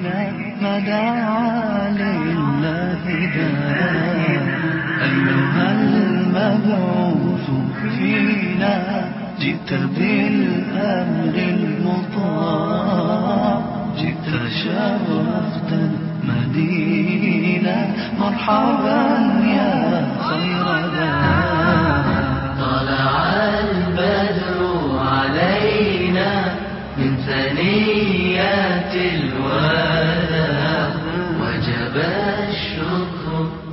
ما دعا لله داع أيها المبعوث فينا جئت بالأمر المطاع جئت شرفت المدينة مرحبا يا خير داع طلع البدر علينا من ثنيات الوداع وجب الشكر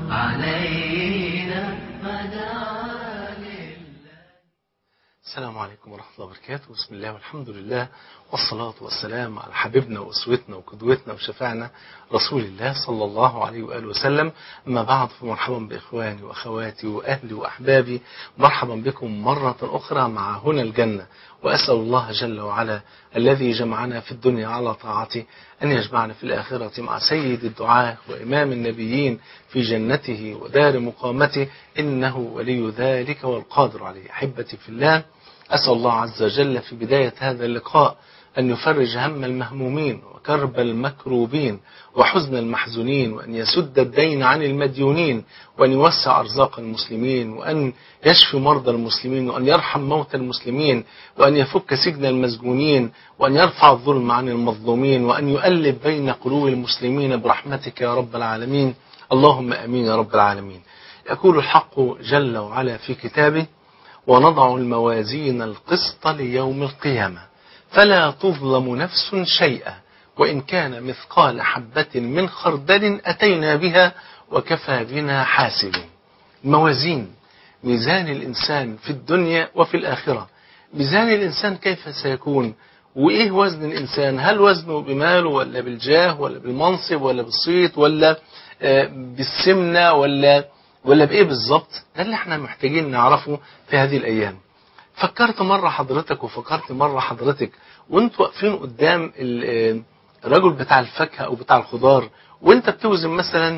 علينا ما دعا لله السلام عليكم ورحمة الله وبركاته بسم الله والحمد لله والصلاة والسلام على حبيبنا وأسوتنا وقدوتنا وشفاعنا رسول الله صلى الله عليه وآله وسلم أما بعد فمرحبا بإخواني وأخواتي وأهلي وأحبابي مرحبا بكم مرة أخرى مع هنا الجنة وأسأل الله جل وعلا الذي جمعنا في الدنيا على طاعته أن يجمعنا في الآخرة مع سيد الدعاة وإمام النبيين في جنته ودار مقامته إنه ولي ذلك والقادر عليه أحبتي في الله أسأل الله عز وجل في بداية هذا اللقاء أن يفرج هم المهمومين وكرب المكروبين وحزن المحزونين وأن يسد الدين عن المديونين وأن يوسع أرزاق المسلمين وأن يشفي مرضى المسلمين وأن يرحم موتى المسلمين وأن يفك سجن المسجونين وأن يرفع الظلم عن المظلومين وأن يؤلف بين قلوب المسلمين برحمتك يا رب العالمين اللهم أمين يا رب العالمين يقول الحق جل وعلا في كتابه ونضع الموازين القسط ليوم القيامة فلا تظلم نفس شيئا وإن كان مثقال حبة من خردل أتينا بها وكفى بنا حاسبين موازين ميزان الإنسان في الدنيا وفي الآخرة ميزان الإنسان كيف سيكون وإيه وزن الإنسان هل وزنه بماله ولا بالجاه ولا بالمنصب ولا بالصيت ولا آه، بالسمنة ولا ولا بإيه بالظبط ده اللي احنا محتاجين نعرفه في هذه الأيام فكرت مرة حضرتك وفكرت مرة حضرتك وانتوا واقفين قدام ال- الرجل بتاع الفاكهة أو بتاع الخضار وانت بتوزن مثلا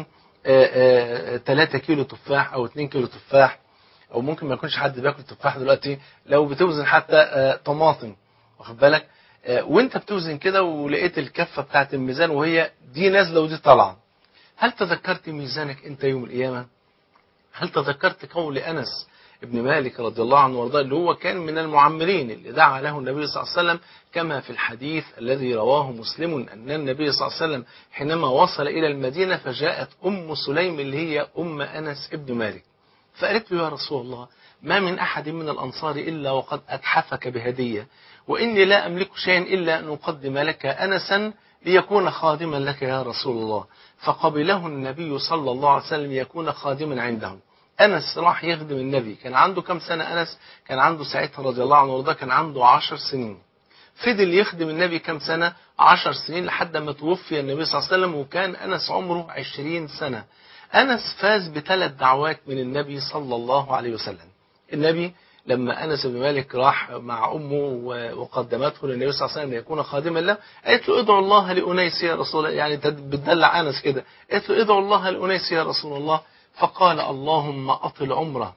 3 كيلو تفاح أو 2 كيلو تفاح أو ممكن ما يكونش حد بياكل تفاح دلوقتي لو بتوزن حتى آه، طماطم واخد بالك آه، وانت بتوزن كده ولقيت الكفة بتاعت الميزان وهي دي نازلة ودي طالعة هل تذكرت ميزانك انت يوم القيامة هل تذكرت قول أنس ابن مالك رضي الله عنه وارضاه اللي هو كان من المعمرين اللي دعا له النبي صلى الله عليه وسلم كما في الحديث الذي رواه مسلم أن النبي صلى الله عليه وسلم حينما وصل إلى المدينة فجاءت أم سليم اللي هي أم أنس ابن مالك فقالت له يا رسول الله ما من أحد من الأنصار إلا وقد أتحفك بهدية وإني لا أملك شيئا إلا أن أقدم لك أنسا ليكون خادما لك يا رسول الله فقبله النبي صلى الله عليه وسلم يكون خادما عنده أنس راح يخدم النبي كان عنده كم سنة أنس كان عنده ساعتها رضي الله عنه وارضاه كان عنده عشر سنين فضل يخدم النبي كم سنة عشر سنين لحد ما توفي النبي صلى الله عليه وسلم وكان أنس عمره عشرين سنة أنس فاز بثلاث دعوات من النبي صلى الله عليه وسلم النبي لما أنس بن مالك راح مع أمه وقدمته للنبي صلى الله عليه وسلم ليكون خادما له قالت له ادعو الله لأنيس يا رسول الله يعني بتدلع أنس كده قالت له ادعو الله لأنيس يا رسول الله فقال اللهم أطل عمره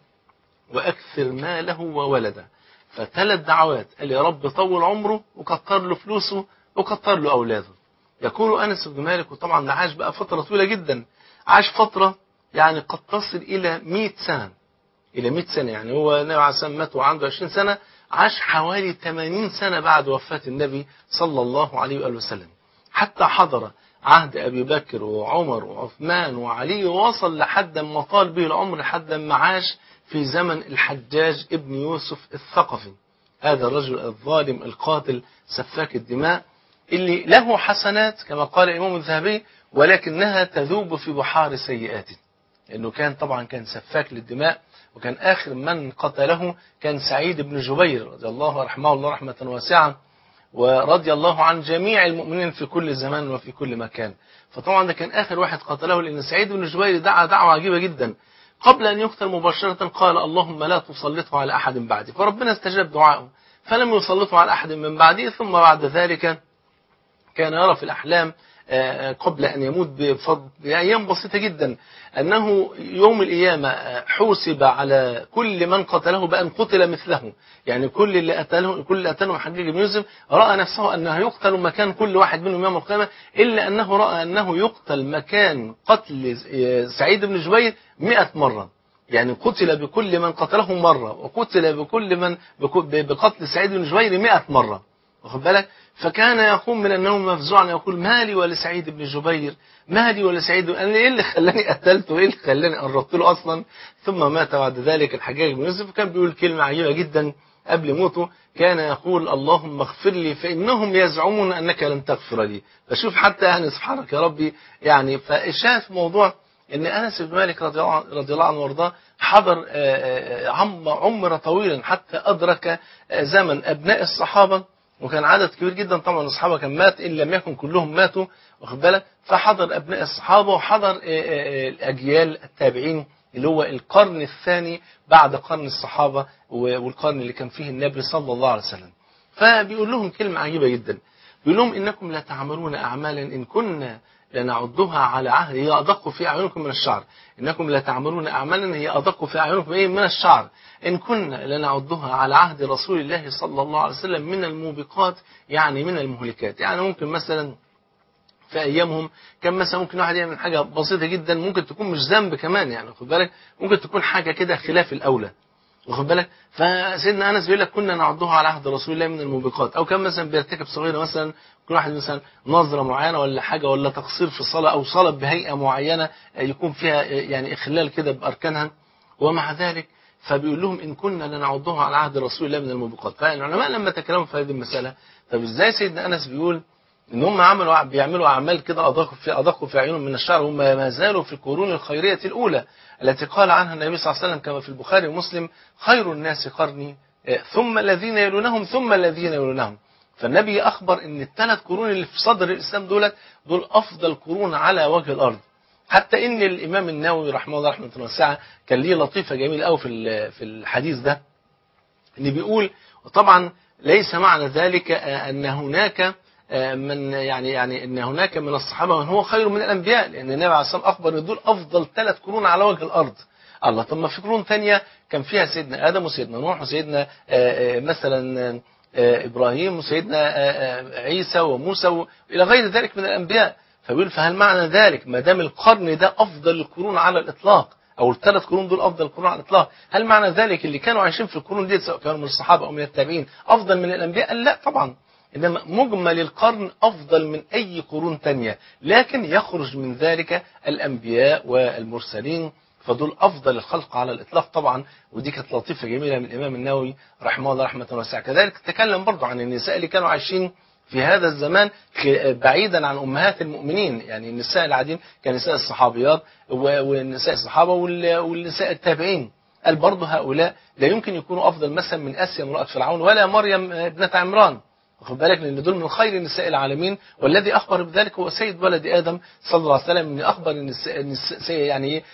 وأكثر ماله وولده فثلاث دعوات قال يا رب طول عمره وكتر له فلوسه وكتر له أولاده يقول أنس بن مالك وطبعا ده عاش بقى فترة طويلة جدا عاش فترة يعني قد تصل إلى 100 سنة إلى 100 سنة يعني هو النبي عليه الصلاة مات وعنده 20 سنة عاش حوالي 80 سنة بعد وفاة النبي صلى الله عليه وآله وسلم حتى حضر عهد أبي بكر وعمر وعثمان وعلي ووصل لحد ما طال به العمر لحد ما عاش في زمن الحجاج ابن يوسف الثقفي هذا الرجل الظالم القاتل سفاك الدماء اللي له حسنات كما قال الإمام الذهبي ولكنها تذوب في بحار سيئاته لأنه كان طبعا كان سفاك للدماء وكان آخر من قتله كان سعيد بن جبير رضي الله رحمه الله رحمة واسعة ورضي الله عن جميع المؤمنين في كل زمان وفي كل مكان فطبعا ده كان آخر واحد قتله لأن سعيد بن جبير دعا دعوة عجيبة جدا قبل أن يقتل مباشرة قال اللهم لا تسلطه على أحد بعدي فربنا استجاب دعائه فلم يسلطه على أحد من بعده ثم بعد ذلك كان يرى في الأحلام قبل أن يموت بفضل بأيام بسيطة جدا أنه يوم القيامة حوسب على كل من قتله بأن قتل مثله يعني كل اللي قتله كل اللي قتله حجاج بن يوسف رأى نفسه أنه يقتل مكان كل واحد منهم يوم القيامة إلا أنه رأى أنه يقتل مكان قتل سعيد بن جبير مئة مرة يعني قتل بكل من قتله مرة وقتل بكل من بقتل سعيد بن جبير مئة مرة واخد بالك فكان يقوم من النوم مفزوعا يقول مالي ولسعيد بن جبير مالي ولسعيد انا ايه اللي خلاني قتلته ايه اللي خلاني قربت له اصلا ثم مات بعد ذلك الحجاج بن يوسف كان بيقول كلمه عجيبه جدا قبل موته كان يقول اللهم اغفر لي فانهم يزعمون انك لن تغفر لي فشوف حتى يعني سبحانك يا ربي يعني فالشاهد في موضوع ان انس بن مالك رضي الله عنه وارضاه حضر عم عمر طويلا حتى ادرك زمن ابناء الصحابه وكان عدد كبير جدا طبعا الصحابه كان مات ان لم يكن كلهم ماتوا واخد بالك فحضر ابناء الصحابه وحضر الاجيال التابعين اللي هو القرن الثاني بعد قرن الصحابه والقرن اللي كان فيه النبي صلى الله عليه وسلم فبيقول لهم كلمه عجيبه جدا بيقول لهم انكم لا تعملون اعمالا ان كنا لنعدها على عهد هي ادق في اعينكم من الشعر انكم لا تعملون اعمالا هي ادق في اعينكم ايه من الشعر ان كنا لنعدها على عهد رسول الله صلى الله عليه وسلم من الموبقات يعني من المهلكات يعني ممكن مثلا في ايامهم كان مثلا ممكن واحد يعمل حاجه بسيطه جدا ممكن تكون مش ذنب كمان يعني خد بالك ممكن تكون حاجه كده خلاف الاولى واخد بالك فسيدنا انس بيقول لك كنا نعدها على عهد رسول الله من الموبقات او كان مثلا بيرتكب صغيره مثلا كل واحد مثلا نظره معينه ولا حاجه ولا تقصير في الصلاه او صلاه بهيئه معينه يكون فيها يعني اخلال كده باركانها ومع ذلك فبيقول لهم ان كنا لنعدها على عهد رسول الله من الموبقات فالعلماء لما تكلموا في هذه المساله طب ازاي سيدنا انس بيقول ان هم عملوا بيعملوا اعمال كده ادقوا في ادقوا في عيونهم من الشر هم ما زالوا في القرون الخيريه الاولى التي قال عنها النبي صلى الله عليه وسلم كما في البخاري ومسلم خير الناس قرني ثم الذين يلونهم ثم الذين يلونهم فالنبي اخبر ان الثلاث قرون اللي في صدر الاسلام دولت دول افضل قرون على وجه الارض حتى ان الامام النووي رحمه الله رحمه واسعه كان ليه لطيفه جميله قوي في في الحديث ده ان بيقول وطبعا ليس معنى ذلك ان هناك من يعني يعني ان هناك من الصحابه من هو خير من الانبياء لان النبي عليه الصلاه والسلام اخبر ان دول افضل ثلاث قرون على وجه الارض الله طب ما في قرون ثانيه كان فيها سيدنا ادم وسيدنا نوح وسيدنا مثلا ابراهيم وسيدنا عيسى وموسى والى غير ذلك من الانبياء فبيقول فهل معنى ذلك ما دام القرن ده افضل القرون على الاطلاق او الثلاث قرون دول افضل القرون على الاطلاق هل معنى ذلك اللي كانوا عايشين في القرون دي سواء كانوا من الصحابه او من التابعين افضل من الانبياء لا طبعا إنما مجمل القرن أفضل من أي قرون تانية لكن يخرج من ذلك الأنبياء والمرسلين فدول أفضل الخلق على الإطلاق طبعا ودي كانت لطيفة جميلة من الإمام النووي رحمه الله رحمة واسعة كذلك تكلم برضه عن النساء اللي كانوا عايشين في هذا الزمان بعيدا عن أمهات المؤمنين يعني النساء العاديين كنساء الصحابيات والنساء الصحابة والنساء التابعين قال برضه هؤلاء لا يمكن يكونوا أفضل مثلا من آسيا امرأة فرعون ولا مريم ابنة عمران واخد بالك لان دول من خير نساء العالمين والذي اخبر بذلك هو سيد ولد ادم صلى الله عليه وسلم ان اخبر النساء, النساء يعني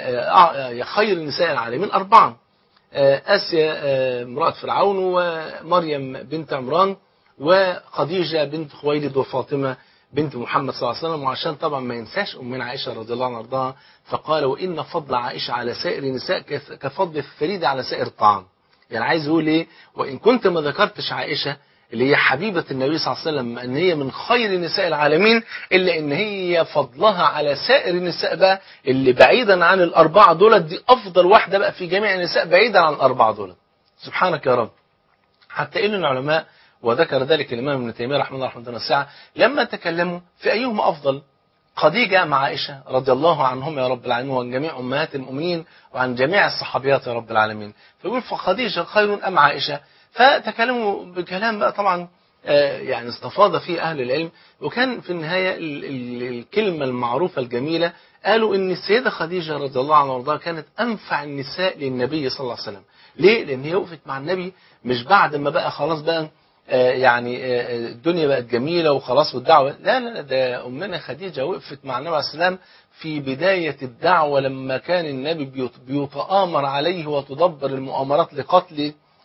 خير نساء العالمين اربعه اسيا امراه فرعون ومريم بنت عمران وخديجه بنت خويلد وفاطمه بنت محمد صلى الله عليه وسلم وعشان طبعا ما ينساش امنا عائشه رضي الله عنها وارضاها فقال وان فضل عائشه على سائر النساء كفضل الثريد على سائر الطعام يعني عايز يقول ايه وان كنت ما ذكرتش عائشه اللي هي حبيبة النبي صلى الله عليه وسلم أن هي من خير نساء العالمين إلا أن هي فضلها على سائر النساء بقى اللي بعيدا عن الأربعة دولت دي أفضل واحدة بقى في جميع النساء بعيدا عن الأربعة دولت سبحانك يا رب حتى إن العلماء وذكر ذلك الإمام ابن تيمية رحمه الله رحمه الله واسعة لما تكلموا في أيهما أفضل خديجة مع عائشة رضي الله عنهم يا رب العالمين وعن جميع أمهات المؤمنين وعن جميع الصحابيات يا رب العالمين فيقول فخديجة خير أم عائشة فتكلموا بكلام بقى طبعا يعني استفاض فيه أهل العلم وكان في النهاية الكلمة المعروفة الجميلة قالوا إن السيدة خديجة رضي الله عنها وارضاها كانت أنفع النساء للنبي صلى الله عليه وسلم ليه؟ لأن هي وقفت مع النبي مش بعد ما بقى خلاص بقى يعني الدنيا بقت جميلة وخلاص والدعوة لا لا ده أمنا خديجة وقفت مع النبي عليه السلام في بداية الدعوة لما كان النبي بيتآمر عليه وتدبر المؤامرات لقتله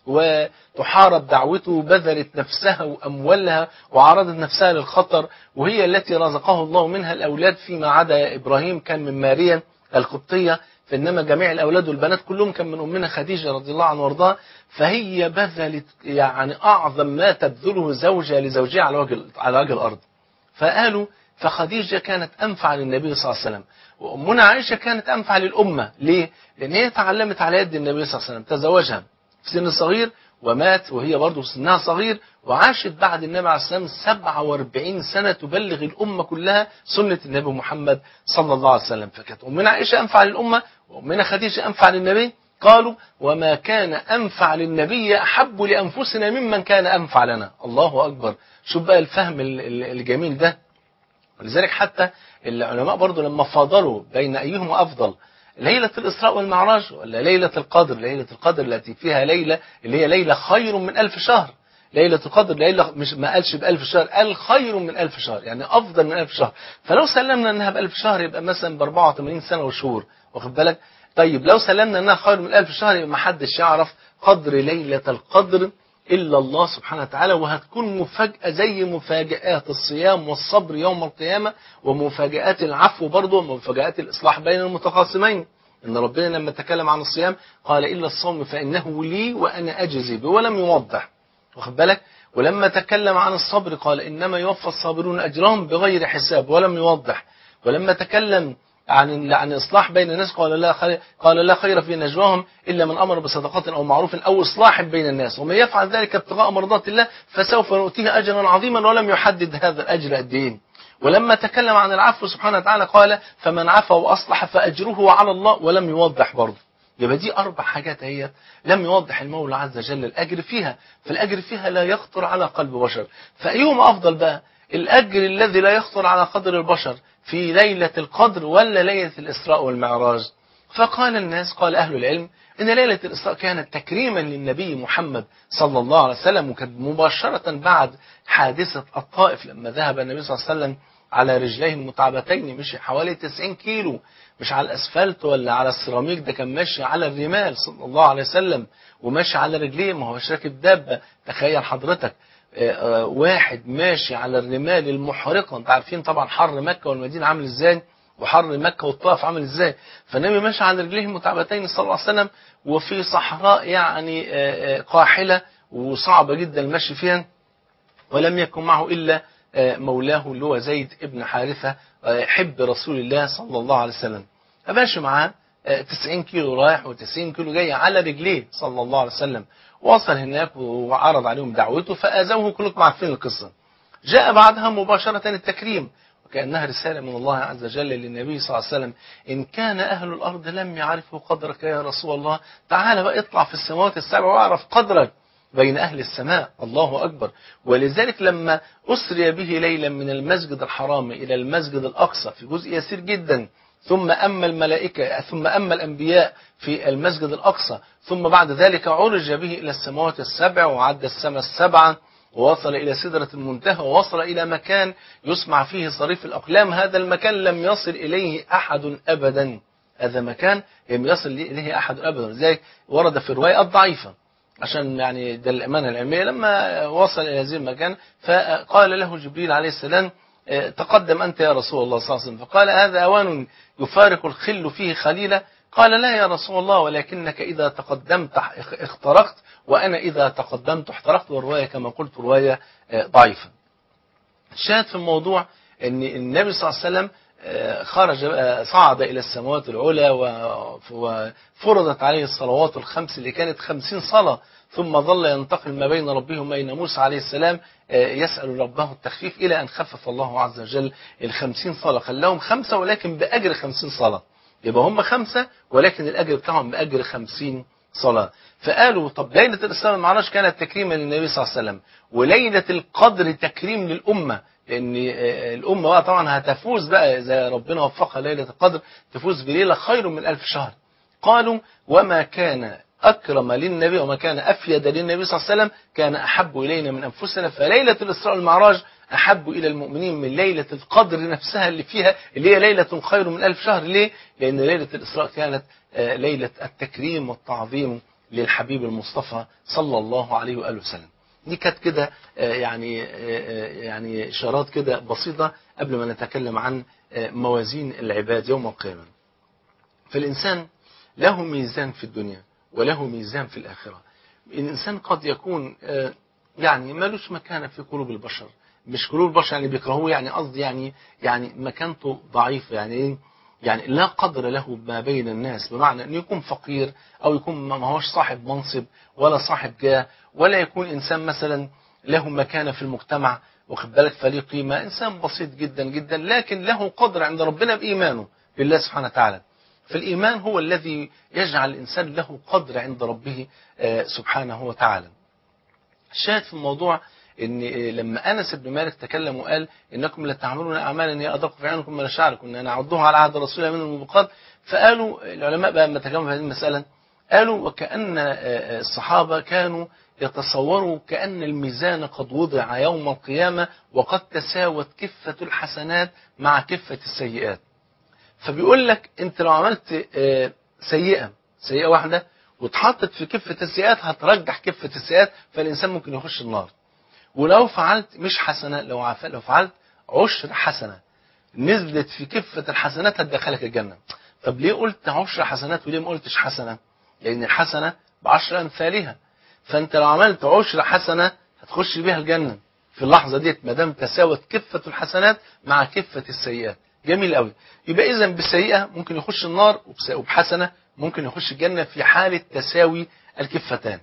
وتحارب دعوته بذلت نفسها وأموالها وعرضت نفسها للخطر وهي التي رزقه الله منها الأولاد فيما عدا إبراهيم كان من ماريا القبطية فإنما جميع الأولاد والبنات كلهم كان من أمنا خديجة رضي الله عنها وارضاها فهي بذلت يعني أعظم ما تبذله زوجها لزوجها على وجه على وجه الأرض فقالوا فخديجة كانت أنفع للنبي صلى الله عليه وسلم وأمنا عائشة كانت أنفع للأمة ليه؟ لأن هي تعلمت على يد النبي صلى الله عليه وسلم تزوجها في سن صغير ومات وهي برضه في سنها صغير وعاشت بعد النبي عليه الصلاة والسلام 47 سنة تبلغ الأمة كلها سنة النبي محمد صلى الله عليه وسلم فكانت أمنا عائشة أنفع للأمة وأمنا خديجة أنفع للنبي قالوا وما كان أنفع للنبي أحب لأنفسنا ممن كان أنفع لنا الله أكبر شوف بقى الفهم ال- ال- الجميل ده ولذلك حتى العلماء برضو لما فاضلوا بين أيهم أفضل ليلة الإسراء والمعراج ولا ليلة القدر ليلة القدر التي فيها ليلة اللي هي ليلة خير من ألف شهر ليلة القدر ليلة مش ما قالش بألف شهر قال خير من ألف شهر يعني أفضل من ألف شهر فلو سلمنا أنها بألف شهر يبقى مثلا ب 84 سنة وشهور واخد بالك طيب لو سلمنا أنها خير من ألف شهر يبقى ما حدش يعرف قدر ليلة القدر إلا الله سبحانه وتعالى وهتكون مفاجأة زي مفاجآت الصيام والصبر يوم القيامة ومفاجآت العفو برضه ومفاجآت الإصلاح بين المتخاصمين إن ربنا لما تكلم عن الصيام قال إلا الصوم فإنه لي وأنا أجزي به ولم يوضح واخد بالك ولما تكلم عن الصبر قال إنما يوفى الصابرون أجرهم بغير حساب ولم يوضح ولما تكلم عن عن اصلاح بين الناس قال لا خير قال لا خير في نجواهم الا من امر بصدقه او معروف او اصلاح بين الناس ومن يفعل ذلك ابتغاء مرضات الله فسوف نؤتيه اجرا عظيما ولم يحدد هذا الاجر قد ايه ولما تكلم عن العفو سبحانه وتعالى قال فمن عفا واصلح فاجره على الله ولم يوضح برضه يبقى دي أربع حاجات هي لم يوضح المولى عز وجل الأجر فيها فالأجر فيها لا يخطر على قلب بشر فأيهم أفضل بقى الأجر الذي لا يخطر على قدر البشر في ليلة القدر ولا ليلة الإسراء والمعراج فقال الناس قال أهل العلم إن ليلة الإسراء كانت تكريما للنبي محمد صلى الله عليه وسلم وكانت مباشرة بعد حادثة الطائف لما ذهب النبي صلى الله عليه وسلم على رجليه المتعبتين مشي حوالي 90 كيلو مش على الاسفلت ولا على السيراميك ده كان ماشي على الرمال صلى الله عليه وسلم وماشي على رجليه ما هوش راكب دابه تخيل حضرتك آه، آه، واحد ماشي على الرمال المحرقه انت عارفين طبعا حر مكه والمدينه عامل ازاي وحر مكه والطائف عامل ازاي فالنبي ماشي على رجليه المتعبتين صلى الله عليه وسلم وفي صحراء يعني آه، آه، قاحله وصعبه جدا المشي فيها ولم يكن معه إلا آه، مولاه اللي هو زيد ابن حارثة آه، حب رسول الله صلى الله عليه وسلم فماشي معاه آه، 90 كيلو رايح و90 كيلو جاي على رجليه صلى الله عليه وسلم وصل هناك وعرض عليهم دعوته فآذوه كلكم عارفين القصة جاء بعدها مباشرة التكريم وكأنها رسالة من الله عز وجل للنبي صلى الله عليه وسلم إن كان أهل الأرض لم يعرفوا قدرك يا رسول الله تعال بقى اطلع في السماوات السبع واعرف قدرك بين أهل السماء الله أكبر ولذلك لما أسري به ليلا من المسجد الحرام إلى المسجد الأقصى في جزء يسير جدا ثم أما الملائكة ثم أما الأنبياء في المسجد الأقصى ثم بعد ذلك عرج به إلى السماوات السبع وعد السماء السبعة ووصل إلى سدرة المنتهى ووصل إلى مكان يسمع فيه صريف الأقلام هذا المكان لم يصل إليه أحد أبدا هذا مكان لم يصل إليه أحد أبدا لذلك ورد في الرواية الضعيفة عشان يعني ده الأمانة العلمية لما وصل إلى هذه المكان فقال له جبريل عليه السلام آه، تقدم أنت يا رسول الله صلى الله عليه وسلم فقال هذا أوان يفارق الخل فيه خليلا قال لا يا رسول الله ولكنك إذا تقدمت اخترقت وأنا إذا تقدمت احترقت والرواية كما قلت رواية آه، ضعيفة الشاهد في الموضوع أن النبي صلى الله عليه وسلم آه، خرج آه، صعد إلى السماوات العلى و- وفرضت عليه الصلوات الخمس اللي كانت خمسين صلاة ثم ظل ينتقل ما بين ربه وبين موسى عليه السلام آه، يسأل ربه التخفيف إلى أن خفف الله عز وجل الخمسين صلاة خلاهم خمسة ولكن بأجر خمسين صلاة يبقى هم خمسة ولكن الأجر بتاعهم بأجر خمسين صلاة فقالوا طب ليلة الإسلام المعراج كانت تكريما للنبي صلى الله عليه وسلم وليلة القدر تكريم للأمة لأن آه، الأمة بقى طبعا هتفوز بقى إذا ربنا وفقها ليلة القدر تفوز بليلة خير من ألف شهر قالوا وما كان أكرم للنبي وما كان أفيد للنبي صلى الله عليه وسلم كان أحب إلينا من أنفسنا فليلة الإسراء والمعراج أحب إلى المؤمنين من ليلة القدر نفسها اللي فيها اللي هي ليلة خير من ألف شهر ليه؟ لأن ليلة الإسراء كانت آه، ليلة التكريم والتعظيم للحبيب المصطفى صلى الله عليه وآله وسلم دي كانت كده آه، يعني آه، آه، يعني إشارات كده بسيطة قبل ما نتكلم عن آه، موازين العباد يوم القيامة فالإنسان له ميزان في الدنيا وله ميزان في الآخرة الإنسان قد يكون آه، يعني ملوش مكانة في قلوب البشر مش قلوب البشر يعني بيكرهوه يعني قصدي يعني يعني مكانته ضعيفة يعني إيه؟ يعني لا قدر له ما بين الناس بمعنى انه يكون فقير او يكون ما هوش صاحب منصب ولا صاحب جاه ولا يكون انسان مثلا له مكانه في المجتمع واخد بالك فليه قيمه انسان بسيط جدا جدا لكن له قدر عند ربنا بايمانه بالله سبحانه وتعالى فالايمان هو الذي يجعل الانسان له قدر عند ربه آه، سبحانه وتعالى الشاهد في الموضوع ان لما انس بن مالك تكلم وقال انكم لتعملون اعمالا هي ادق في عينكم من شعركم ان نعدوها على عهد رسول الله من الموبقات فقالوا العلماء بقى لما تكلموا في هذه المساله قالوا وكان الصحابه كانوا يتصوروا كان الميزان قد وضع يوم القيامه وقد تساوت كفه الحسنات مع كفه السيئات فبيقول لك انت لو عملت آه، سيئه سيئه واحده واتحطت في كفه السيئات هترجح كفه السيئات فالانسان ممكن يخش النار ولو فعلت مش حسنة لو عف... لو فعلت عشر حسنة نزلت في كفة الحسنات هتدخلك الجنة طب ليه قلت عشر حسنات وليه ما قلتش حسنة لأن الحسنة بعشر أمثالها فأنت لو عملت عشر حسنة هتخش بيها الجنة في اللحظة ديت ما دام تساوت كفة الحسنات مع كفة السيئات جميل قوي يبقى إذا بالسيئة ممكن يخش النار وبس- وبحسنة ممكن يخش الجنة في حالة تساوي الكفتان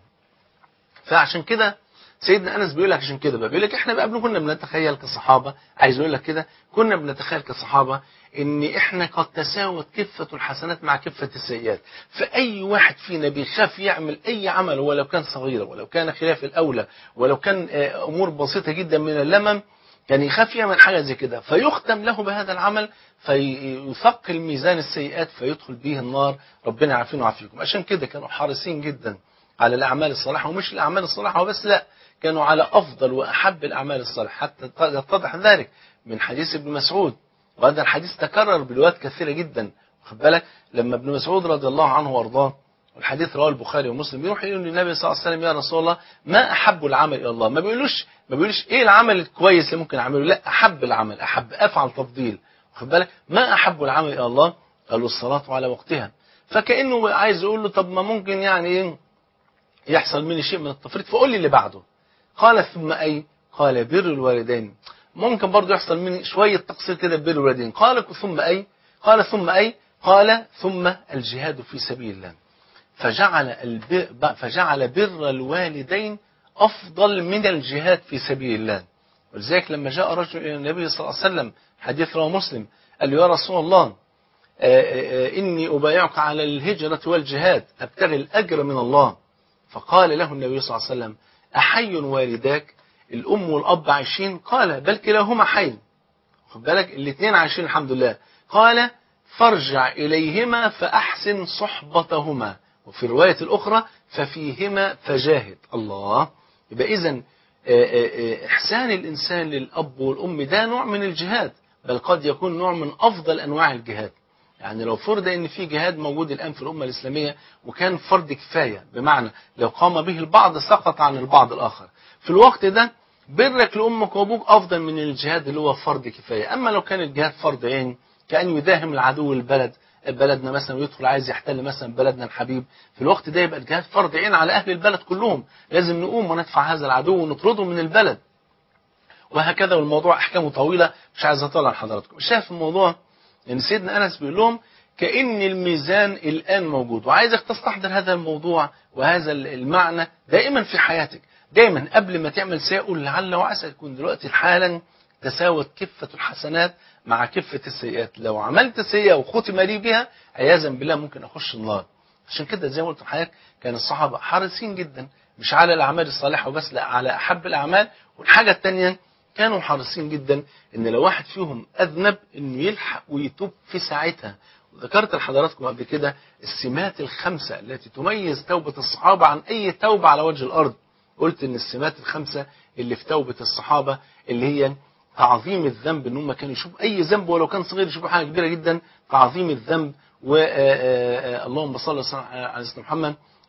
فعشان كده سيدنا انس بيقول لك عشان كده بقى بيقول لك احنا بقى كنا بنتخيل كصحابه عايز اقول لك كده كنا بنتخيل كصحابه ان احنا قد تساوت كفه الحسنات مع كفه السيئات فاي واحد فينا بيخاف يعمل اي عمل ولو كان صغيرا ولو كان خلاف الاولى ولو كان آه، امور بسيطه جدا من اللمم كان يخاف يعمل حاجه زي كده فيختم له بهذا العمل فيثقل ميزان السيئات فيدخل به النار ربنا يعافينا ويعافيكم عشان كده كانوا حريصين جدا على الاعمال الصالحه ومش الاعمال الصالحه وبس لا كانوا على افضل واحب الاعمال الصالحه حتى يتضح ذلك من حديث ابن مسعود وهذا الحديث تكرر بالوقت كثيره جدا واخد بالك لما ابن مسعود رضي الله عنه وارضاه والحديث رواه البخاري ومسلم يروح يقول للنبي صلى الله عليه وسلم يا رسول الله ما احب العمل الى الله ما بيقولوش ما بيقولوش ايه العمل الكويس اللي ممكن اعمله لا احب العمل احب افعل تفضيل واخد بالك ما احب العمل الى الله قالوا الصلاه على وقتها فكانه عايز يقول له طب ما ممكن يعني ايه يحصل مني شيء من التفريط فقول لي اللي بعده قال ثم أي قال بر الوالدين ممكن برضو يحصل مني شوية تقصير كده بر الوالدين قال ثم أي قال ثم أي قال ثم الجهاد في سبيل الله فجعل الب... فجعل بر الوالدين أفضل من الجهاد في سبيل الله ولذلك لما جاء رجل إلى النبي صلى الله عليه وسلم حديث رواه مسلم قال له يا رسول الله آه، آه، آه، إني أبايعك على الهجرة والجهاد أبتغي الأجر من الله فقال له النبي صلى الله عليه وسلم أحي والداك الأم والأب عايشين قال بل كلاهما حي خد بالك الاثنين عايشين الحمد لله قال فارجع إليهما فأحسن صحبتهما وفي الرواية الأخرى ففيهما فجاهد الله يبقى إذن إحسان الإنسان للأب والأم ده نوع من الجهاد بل قد يكون نوع من أفضل أنواع الجهاد يعني لو فرض ان في جهاد موجود الان في الامه الاسلاميه وكان فرض كفايه بمعنى لو قام به البعض سقط عن البعض الاخر في الوقت ده برك لامك وابوك افضل من الجهاد اللي هو فرض كفايه اما لو كان الجهاد فرض عين كان يداهم العدو البلد بلدنا مثلا ويدخل عايز يحتل مثلا بلدنا الحبيب في الوقت ده يبقى الجهاد فرض عين على اهل البلد كلهم لازم نقوم وندفع هذا العدو ونطرده من البلد وهكذا والموضوع احكامه طويله مش عايز اطول على حضراتكم شايف الموضوع ان يعني سيدنا انس بيقول لهم كأن الميزان الآن موجود وعايزك تستحضر هذا الموضوع وهذا المعنى دائما في حياتك دائما قبل ما تعمل سيئة قول لعل وعسى يكون دلوقتي حالا تساوت كفة الحسنات مع كفة السيئات لو عملت سيئة وختم لي بها عياذا بالله ممكن أخش النار عشان كده زي ما قلت لحضرتك كان الصحابة حريصين جدا مش على الأعمال الصالحة وبس لا على أحب الأعمال والحاجة الثانية كانوا حريصين جدا ان لو واحد فيهم اذنب انه يلحق ويتوب في ساعتها ذكرت لحضراتكم قبل كده السمات الخمسة التي تميز توبة الصحابة عن أي توبة على وجه الأرض قلت إن السمات الخمسة اللي في توبة الصحابة اللي هي تعظيم الذنب إن هم كانوا يشوفوا أي ذنب ولو كان صغير يشوفوا حاجة كبيرة جدا تعظيم الذنب و اللهم صل على سيدنا محمد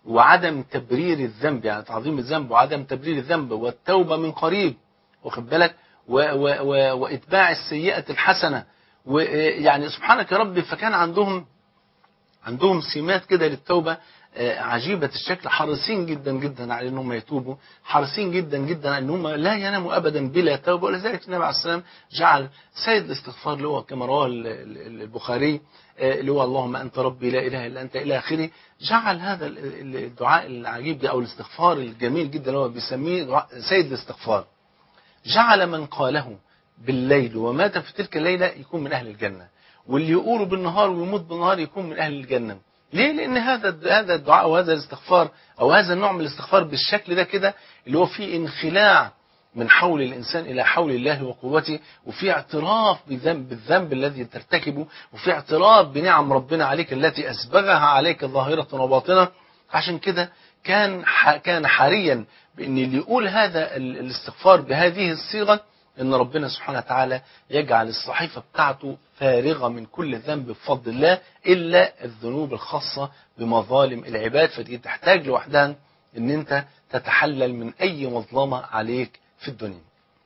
وعدم تبرير الذنب يعني تعظيم الذنب وعدم تبرير الذنب والتوبة من قريب واخد بالك و و و وإتباع السيئة الحسنة ويعني سبحانك يا رب فكان عندهم عندهم سمات كده للتوبة آه، عجيبة الشكل حريصين جدا جدا على انهم يتوبوا حريصين جدا جدا على انهم لا يناموا ابدا بلا توبة ولذلك النبي عليه السلام جعل سيد الاستغفار اللي هو كما رواه ال- ال- البخاري آه، اللي هو اللهم انت ربي لا اله الا انت الى اخره جعل هذا ال- ال- الدعاء العجيب ده او الاستغفار الجميل جدا اللي هو بيسميه دعاء سيد الاستغفار جعل من قاله بالليل ومات في تلك الليلة يكون من أهل الجنة واللي يقوله بالنهار ويموت بالنهار يكون من أهل الجنة ليه؟ لأن هذا هذا الدعاء وهذا الاستغفار أو هذا النوع من الاستغفار بالشكل ده كده اللي هو فيه انخلاع من حول الإنسان إلى حول الله وقوته وفي اعتراف بذنب بالذنب الذي ترتكبه وفي اعتراف بنعم ربنا عليك التي أسبغها عليك ظاهرة وباطنة عشان كده كان ح- كان حريا بأن اللي يقول هذا ال- الاستغفار بهذه الصيغة ان ربنا سبحانه وتعالى يجعل الصحيفة بتاعته فارغة من كل ذنب بفضل الله إلا الذنوب الخاصة بمظالم العباد فدي تحتاج لوحدها ان انت تتحلل من اي مظلمة عليك في الدنيا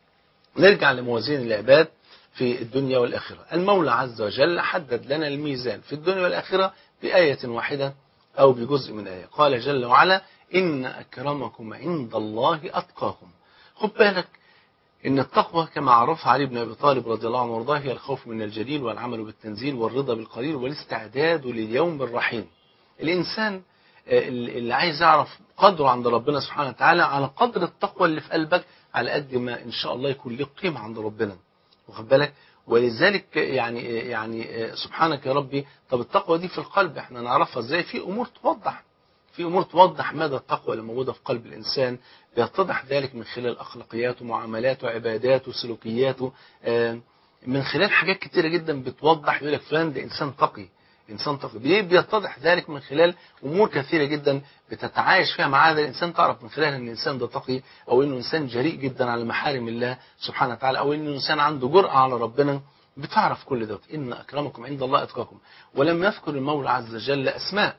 نرجع لموازين العباد في الدنيا والآخرة المولى عز وجل حدد لنا الميزان في الدنيا والآخرة بآية واحدة أو بجزء من آية قال جل وعلا إن أكرمكم عند الله أتقاكم خد بالك إن التقوى كما عرفها علي بن أبي طالب رضي الله عنه وارضاه هي الخوف من الجليل والعمل بالتنزيل والرضا بالقليل والاستعداد لليوم الرحيم الإنسان آه، اللي عايز يعرف قدره عند ربنا سبحانه وتعالى على قدر التقوى اللي في قلبك على قد ما إن شاء الله يكون له قيمة عند ربنا واخد بالك ولذلك يعني يعني سبحانك يا ربي طب التقوى دي في القلب احنا نعرفها ازاي في امور توضح في امور توضح مدى التقوى اللي موجوده في قلب الانسان بيتضح ذلك من خلال اخلاقياته ومعاملاته وعباداته وسلوكياته آه، من خلال حاجات كتيره جدا بتوضح يقول لك فلان ده انسان تقي انسان تقي ليه بيتضح ذلك من خلال امور كثيره جدا بتتعايش فيها مع هذا الانسان تعرف من خلالها ان الانسان ده تقي او انه انسان جريء جدا على محارم الله سبحانه وتعالى او انه انسان عنده جرأة على ربنا بتعرف كل ده ان اكرمكم عند الله اتقاكم ولم يذكر المولى عز وجل اسماء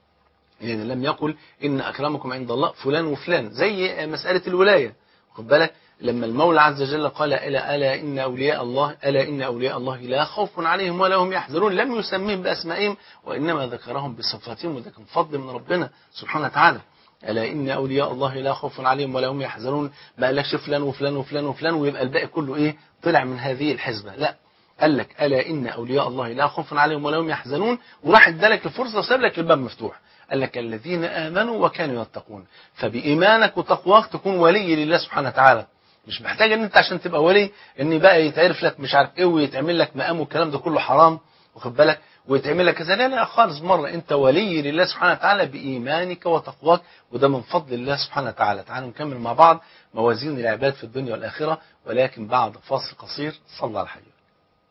يعني لم يقل ان اكرمكم عند الله فلان وفلان زي مساله الولايه خد بالك لما المولى عز وجل قال الا الا ان اولياء الله الا ان اولياء الله لا خوف عليهم ولا هم يحزنون لم يسميهم باسمائهم وانما ذكرهم بصفاتهم وده كان فضل من ربنا سبحانه وتعالى الا ان اولياء الله لا خوف عليهم ولا هم يحزنون ما قالكش فلان وفلان وفلان وفلان ويبقى الباقي كله ايه طلع من هذه الحزبه لا قال لك الا ان اولياء الله لا خوف عليهم ولا هم يحزنون وراح ادالك الفرصه وساب لك الباب مفتوح قال لك الذين امنوا وكانوا يتقون فبايمانك وتقواك تكون ولي لله سبحانه وتعالى مش محتاج ان انت عشان تبقى ولي ان بقى يتعرف لك مش عارف ايه ويتعمل لك مقام والكلام ده كله حرام واخد بالك ويتعمل لك كذا لا لا خالص مره انت ولي لله سبحانه وتعالى بايمانك وتقواك وده من فضل الله سبحانه وتعالى تعالوا نكمل مع بعض موازين العباد في الدنيا والاخره ولكن بعد فاصل قصير صلى على حبيبك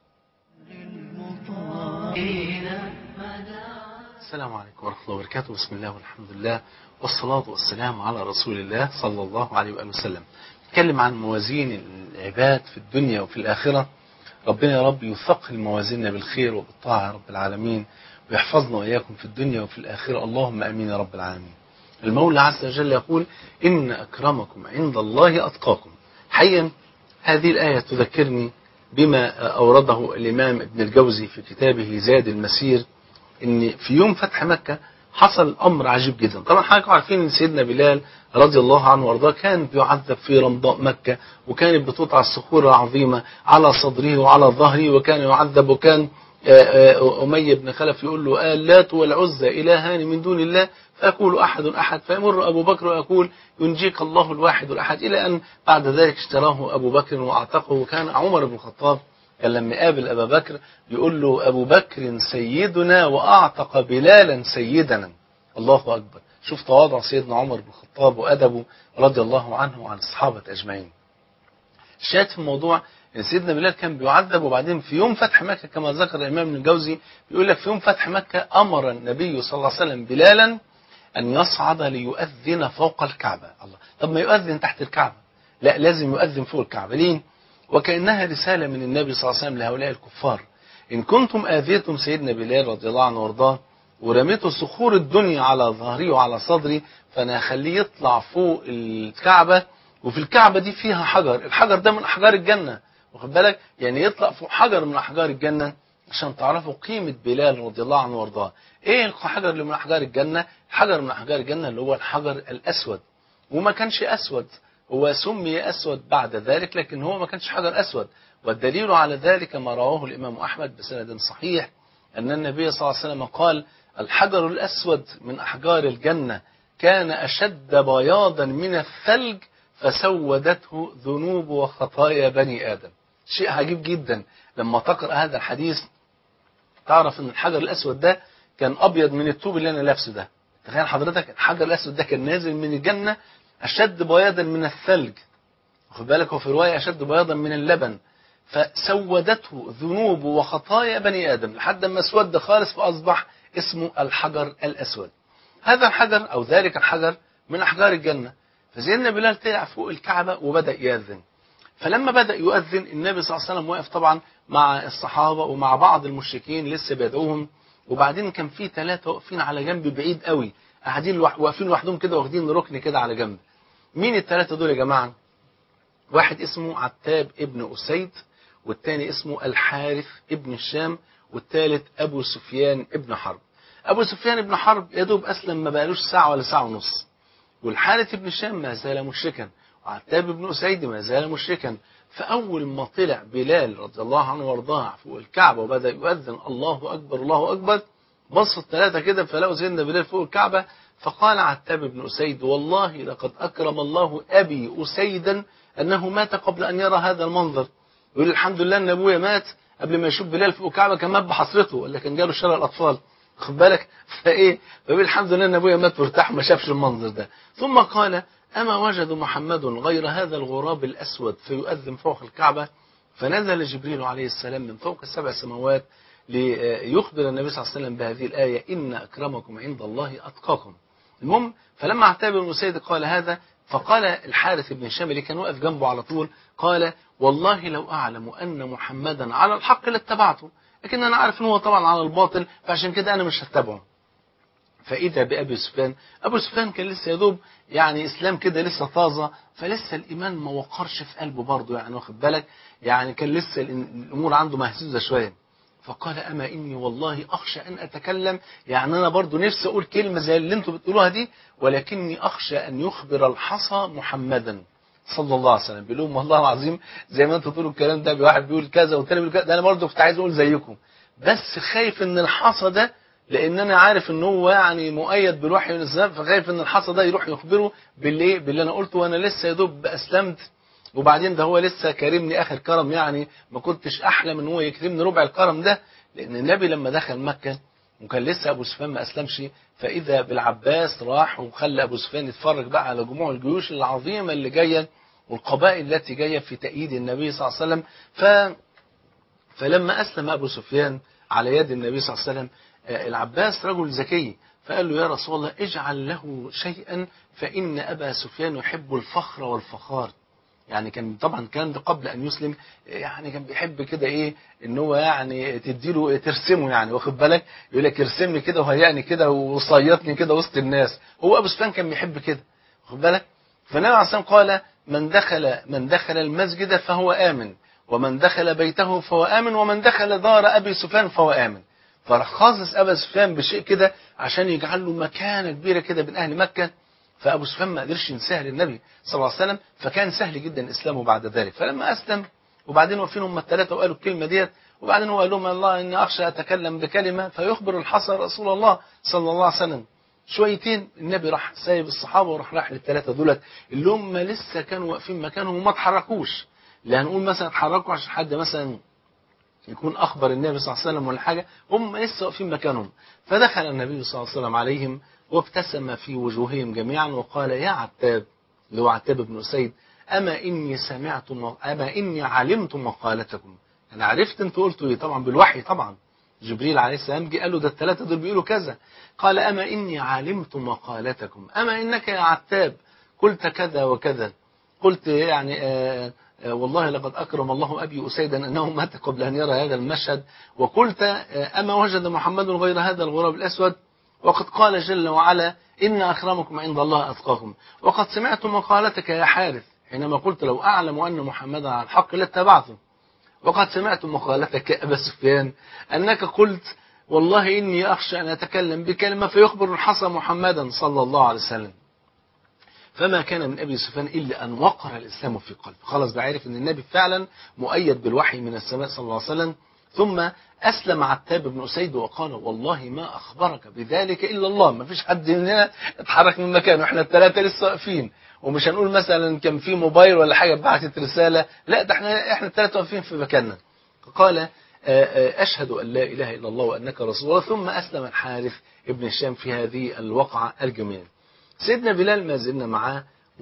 السلام عليكم ورحمة الله وبركاته بسم الله والحمد لله والصلاة والسلام على رسول الله صلى الله عليه وآله وسلم نتكلم عن موازين العباد في الدنيا وفي الآخرة ربنا يا رب يثقل موازيننا بالخير وبالطاعة يا رب العالمين ويحفظنا وإياكم في الدنيا وفي الآخرة اللهم أمين يا رب العالمين المولى عز وجل يقول إن أكرمكم عند الله أتقاكم حقيقة هذه الآية تذكرني بما أورده الإمام ابن الجوزي في كتابه زاد المسير ان في يوم فتح مكة حصل امر عجيب جدا طبعا حضراتكم عارفين ان سيدنا بلال رضي الله عنه وارضاه كان بيعذب في رمضاء مكة وكانت بتوضع الصخور العظيمة على صدره وعلى ظهره وكان يعذب وكان أمية بن خلف يقول له اللات والعزى إلهان من دون الله فيقول أحد أحد فيمر أبو بكر ويقول ينجيك الله الواحد الأحد إلى أن بعد ذلك اشتراه أبو بكر وأعتقه وكان عمر بن الخطاب كان لما يقابل أبا بكر يقول له أبو بكر سيدنا وأعتق بلالا سيدنا الله أكبر شوف تواضع سيدنا عمر بن الخطاب وأدبه رضي الله عنه وعن الصحابة أجمعين الشاهد في الموضوع ان سيدنا بلال كان بيعذب وبعدين في يوم فتح مكة كما ذكر الإمام ابن الجوزي بيقول لك في يوم فتح مكة أمر النبي صلى الله عليه وسلم بلالا أن يصعد ليؤذن فوق الكعبة الله طب ما يؤذن تحت الكعبة لا لازم يؤذن فوق الكعبة ليه وكأنها رسالة من النبي صلى الله عليه وسلم لهؤلاء الكفار إن كنتم آذيتم سيدنا بلال رضي الله عنه وارضاه ورميته صخور الدنيا على ظهري وعلى صدري فانا هخليه يطلع فوق الكعبه وفي الكعبه دي فيها حجر الحجر ده من احجار الجنه واخد بالك يعني يطلع فوق حجر من احجار الجنه عشان تعرفوا قيمه بلال رضي الله عنه وارضاه ايه الحجر اللي من احجار الجنه الحجر من احجار الجنه اللي هو الحجر الاسود وما كانش اسود هو سمي اسود بعد ذلك لكن هو ما كانش حجر اسود والدليل على ذلك ما رواه الامام احمد بسند صحيح ان النبي صلى الله عليه وسلم قال الحجر الاسود من احجار الجنه كان اشد بياضا من الثلج فسودته ذنوب وخطايا بني ادم شيء عجيب جدا لما تقرا هذا الحديث تعرف ان الحجر الاسود ده كان ابيض من الطوب اللي انا لابسه ده تخيل حضرتك الحجر الاسود ده كان نازل من الجنه اشد بياضا من الثلج واخد بالك وفي روايه اشد بياضا من اللبن فسودته ذنوب وخطايا بني ادم لحد ما اسود خالص فاصبح اسمه الحجر الاسود هذا الحجر او ذلك الحجر من احجار الجنه فسيدنا بلال طلع فوق الكعبه وبدا ياذن فلما بدا يؤذن النبي صلى الله عليه وسلم واقف طبعا مع الصحابه ومع بعض المشركين لسه بيدعوهم وبعدين كان في ثلاثه واقفين على جنب بعيد قوي قاعدين لوح- واقفين لوحدهم كده واخدين ركن كده على جنب مين الثلاثه دول يا جماعه واحد اسمه عتاب ابن أسيد والتاني اسمه الحارث ابن الشام والتالت أبو سفيان ابن حرب أبو سفيان ابن حرب يدوب أسلم ما بقالوش ساعة ولا ساعة ونص والحارث ابن الشام ما زال مشركا وعتاب ابن أسيد ما زال مشركا فأول ما طلع بلال رضي الله عنه وارضاه فوق الكعبة وبدأ يؤذن الله أكبر الله أكبر بصوا الثلاثة كده فلقوا سيدنا بلال فوق الكعبة فقال عتاب بن أسيد والله لقد أكرم الله أبي أسيدا أنه مات قبل أن يرى هذا المنظر يقول الحمد لله أن أبويا مات قبل ما يشوف بلال فوق الكعبة كان مات بحسرته ولا كان جاله شلل الأطفال خد بالك فإيه فيقول الحمد لله أن أبويا مات وارتاح وما شافش المنظر ده ثم قال أما وجد محمد غير هذا الغراب الأسود فيؤذن فوق الكعبة فنزل جبريل عليه السلام من فوق السبع سماوات ليخبر النبي صلى الله عليه وسلم بهذه الآية إن أكرمكم عند الله أتقاكم المهم فلما اعتاب بن سيد قال هذا فقال الحارث بن هشام اللي كان واقف جنبه على طول قال والله لو أعلم أن محمدا على الحق لاتبعته لكن أنا عارف أنه هو طبعا على الباطل فعشان كده أنا مش هتبعه فإذا بأبي سفيان أبو سفيان كان لسه يدوب يعني إسلام كده لسه طازة فلسه الإيمان ما وقرش في قلبه برضه يعني واخد بالك يعني كان لسه الأمور عنده مهزوزة شوية فقال أما إني والله أخشى أن أتكلم يعني أنا برضو نفسي أقول كلمة زي اللي أنتم بتقولوها دي ولكني أخشى أن يخبر الحصى محمدا صلى الله عليه وسلم بيقول لهم والله العظيم زي ما أنتم تقولوا الكلام ده بواحد بيقول كذا والتاني بيقول كذا ده أنا برضو كنت عايز أقول زيكم بس خايف إن الحصى ده لأن أنا عارف إن هو يعني مؤيد بالوحي من السماء فخايف إن الحصى ده يروح يخبره بالإيه باللي أنا قلته وأنا لسه يا دوب أسلمت وبعدين ده هو لسه كرمني اخر كرم يعني ما كنتش احلم ان هو يكرمني ربع الكرم ده لان النبي لما دخل مكه وكان لسه ابو سفيان ما اسلمش فاذا بالعباس راح وخلى ابو سفيان يتفرج بقى على جموع الجيوش العظيمه اللي جايه والقبائل التي جايه في تأييد النبي صلى الله عليه وسلم ف فلما اسلم ابو سفيان على يد النبي صلى الله عليه وسلم آه، العباس رجل ذكي فقال له يا رسول الله اجعل له شيئا فان ابا سفيان يحب الفخر والفخار يعني كان طبعا الكلام ده قبل ان يسلم يعني كان بيحب كده ايه ان هو يعني تديله ترسمه يعني واخد بالك يقول لك ارسمني كده وهيئني كده وصيطني كده وسط الناس هو ابو سفيان كان بيحب كده واخد بالك فالنبي عليه الصلاه والسلام قال من دخل من دخل المسجد فهو امن ومن دخل بيته فهو امن ومن دخل دار ابي سفيان فهو امن فراح خاصص ابا سفيان بشيء كده عشان يجعل له مكانه كبيره كده بين اهل مكه فابو سفيان ما قدرش ينساه للنبي صلى الله عليه وسلم فكان سهل جدا اسلامه بعد ذلك فلما اسلم وبعدين واقفين هم الثلاثه وقالوا الكلمه ديت وبعدين هو قال لهم الله اني اخشى اتكلم بكلمه فيخبر الحصى رسول الله صلى الله عليه وسلم شويتين النبي راح سايب الصحابه وراح راح للثلاثه دولت اللي هم لسه كانوا واقفين مكانهم وما اتحركوش لا هنقول مثلا اتحركوا عشان حد مثلا يكون اخبر النبي صلى الله عليه وسلم ولا حاجه هم لسه واقفين مكانهم فدخل النبي صلى الله عليه وسلم عليهم وابتسم في وجوههم جميعا وقال يا عتاب اللي هو عتاب بن أسيد أما إني سمعت م... أما إني علمت مقالتكم أنا عرفت أنتوا قلتوا إيه طبعا بالوحي طبعا جبريل عليه السلام جه قال له ده الثلاثة دول بيقولوا كذا قال أما إني علمت مقالتكم أما إنك يا عتاب قلت كذا وكذا قلت يعني آه آه والله لقد أكرم الله أبي أسيدا أنه مات قبل أن يرى هذا المشهد وقلت آه أما وجد محمد غير هذا الغراب الأسود وقد قال جل وعلا إن أكرمكم عند الله أتقاكم وقد سمعت مقالتك يا حارث حينما قلت لو أعلم أن محمدا على الحق لاتبعته وقد سمعت مقالتك يا أبا سفيان أنك قلت والله إني أخشى أن أتكلم بكلمة فيخبر من حصى محمدا صلى الله عليه وسلم فما كان من أبي سفيان إلا أن وقر الإسلام في قلبه خلاص بعرف أن النبي فعلا مؤيد بالوحي من السماء صلى الله عليه وسلم ثم أسلم عتاب بن أسيد وقال والله ما أخبرك بذلك إلا الله ما فيش حد مننا اتحرك من مكانه احنا الثلاثة لسه واقفين ومش هنقول مثلا كان في موبايل ولا حاجة بعتت رسالة لا ده احنا احنا الثلاثة واقفين في مكاننا قال أشهد أن لا إله إلا الله وأنك رسول الله ثم أسلم الحارث ابن الشام في هذه الوقعة الجميلة سيدنا بلال ما زلنا معاه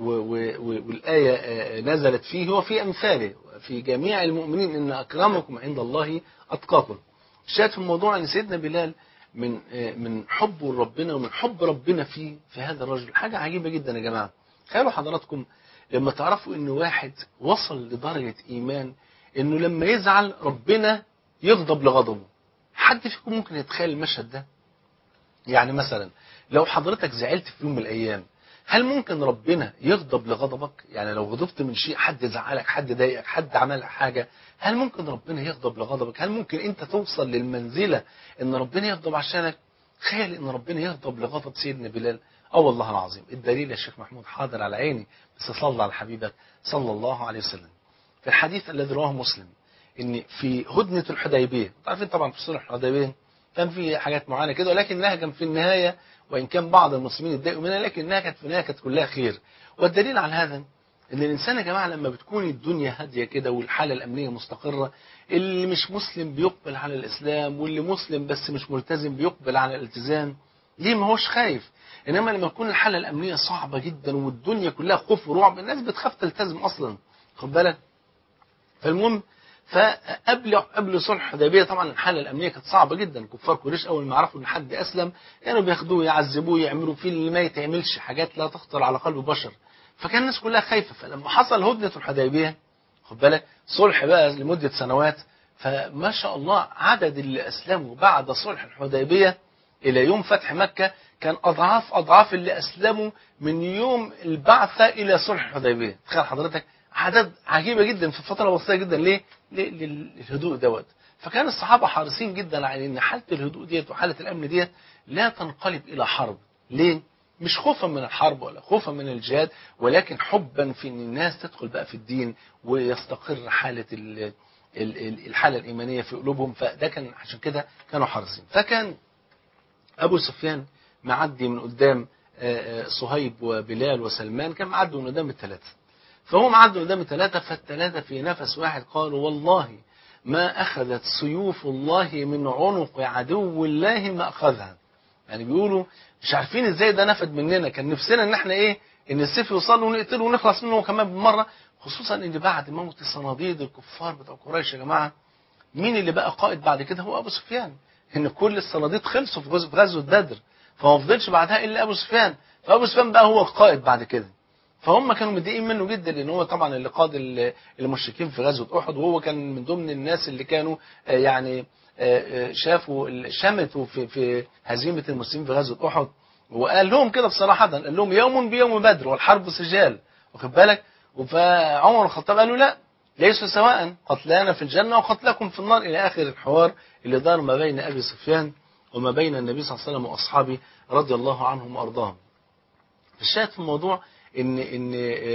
والآية نزلت فيه وفي أمثاله في جميع المؤمنين إن أكرمكم عند الله أتقاكم الشاهد في الموضوع أن سيدنا بلال من من حبه لربنا ومن حب ربنا فيه في هذا الرجل حاجة عجيبة جدا يا جماعة تخيلوا حضراتكم لما تعرفوا إن واحد وصل لدرجة إيمان إنه لما يزعل ربنا يغضب لغضبه حد فيكم ممكن يتخيل المشهد ده يعني مثلا لو حضرتك زعلت في يوم من الأيام هل ممكن ربنا يغضب لغضبك يعني لو غضبت من شيء حد زعلك حد ضايقك حد عمل حاجة هل ممكن ربنا يغضب لغضبك هل ممكن انت توصل للمنزلة ان ربنا يغضب عشانك تخيل ان ربنا يغضب لغضب سيدنا بلال اه والله العظيم الدليل يا شيخ محمود حاضر على عيني بس صلى على حبيبك صلى الله عليه وسلم في الحديث الذي رواه مسلم ان في هدنة الحديبية عارفين طبعا في صلح الحديبية كان في حاجات معينة كده ولكنها كان في النهاية وإن كان بعض المسلمين اتضايقوا منها لكنها كانت في النهاية كانت كلها خير والدليل على هذا ان الانسان يا جماعة لما بتكون الدنيا هادية كده والحالة الامنية مستقرة اللي مش مسلم بيقبل على الاسلام واللي مسلم بس مش ملتزم بيقبل على الالتزام ليه ما هوش خايف انما لما تكون الحالة الامنية صعبة جدا والدنيا كلها خوف ورعب الناس بتخاف تلتزم اصلا خد بالك فالمهم فقبل قبل صلح الحديبيه طبعا الحاله الامنيه كانت صعبه جدا كفار قريش اول ما عرفوا ان حد اسلم كانوا بياخدوه يعذبوه يعملوا فيه اللي ما يتعملش حاجات لا تخطر على قلب بشر فكان الناس كلها خايفه فلما حصل هدنه الحديبيه خد بالك صلح بقى لمده سنوات فما شاء الله عدد اللي اسلموا بعد صلح الحديبيه الى يوم فتح مكه كان اضعاف اضعاف اللي اسلموا من يوم البعثه الى صلح الحديبيه تخيل حضرتك عدد عجيبة جدا في فترة بسيطة جدا ليه؟ للهدوء دوت فكان الصحابة حريصين جدا على ان حالة الهدوء ديت وحالة الامن ديت لا تنقلب الى حرب ليه؟ مش خوفا من الحرب ولا خوفا من الجهاد ولكن حبا في ان الناس تدخل بقى في الدين ويستقر حالة الحالة الإيمانية في قلوبهم فده كان عشان كده كانوا حريصين فكان أبو سفيان معدي من قدام صهيب وبلال وسلمان كان معدي من قدام الثلاثة فهو معدوا قدام الثلاثة فالثلاثة في نفس واحد قالوا والله ما أخذت سيوف الله من عنق عدو الله ما أخذها يعني بيقولوا مش عارفين ازاي ده نفد مننا كان نفسنا ان احنا ايه ان السيف يوصل ونقتله ونخلص منه كمان بالمرة خصوصا ان بعد موت صناديد الكفار بتوع قريش يا جماعة مين اللي بقى قائد بعد كده هو ابو سفيان ان كل الصناديد خلصوا في غزوة غزوة بدر فما فضلش بعدها الا ابو سفيان فابو سفيان بقى هو القائد بعد كده فهم كانوا متضايقين منه جدا لان هو طبعا اللي قاد المشركين في غزوه احد وهو كان من ضمن الناس اللي كانوا يعني شافوا شمتوا في في هزيمه المسلمين في غزوه احد وقال لهم كده بصراحه قال لهم يوم بيوم بدر والحرب سجال واخد بالك فعمر بن الخطاب قال له لا ليسوا سواء قتلانا في الجنه وقتلكم في النار الى اخر الحوار اللي دار ما بين ابي سفيان وما بين النبي صلى الله عليه وسلم واصحابه رضي الله عنهم وارضاهم الشاهد في الموضوع ان ان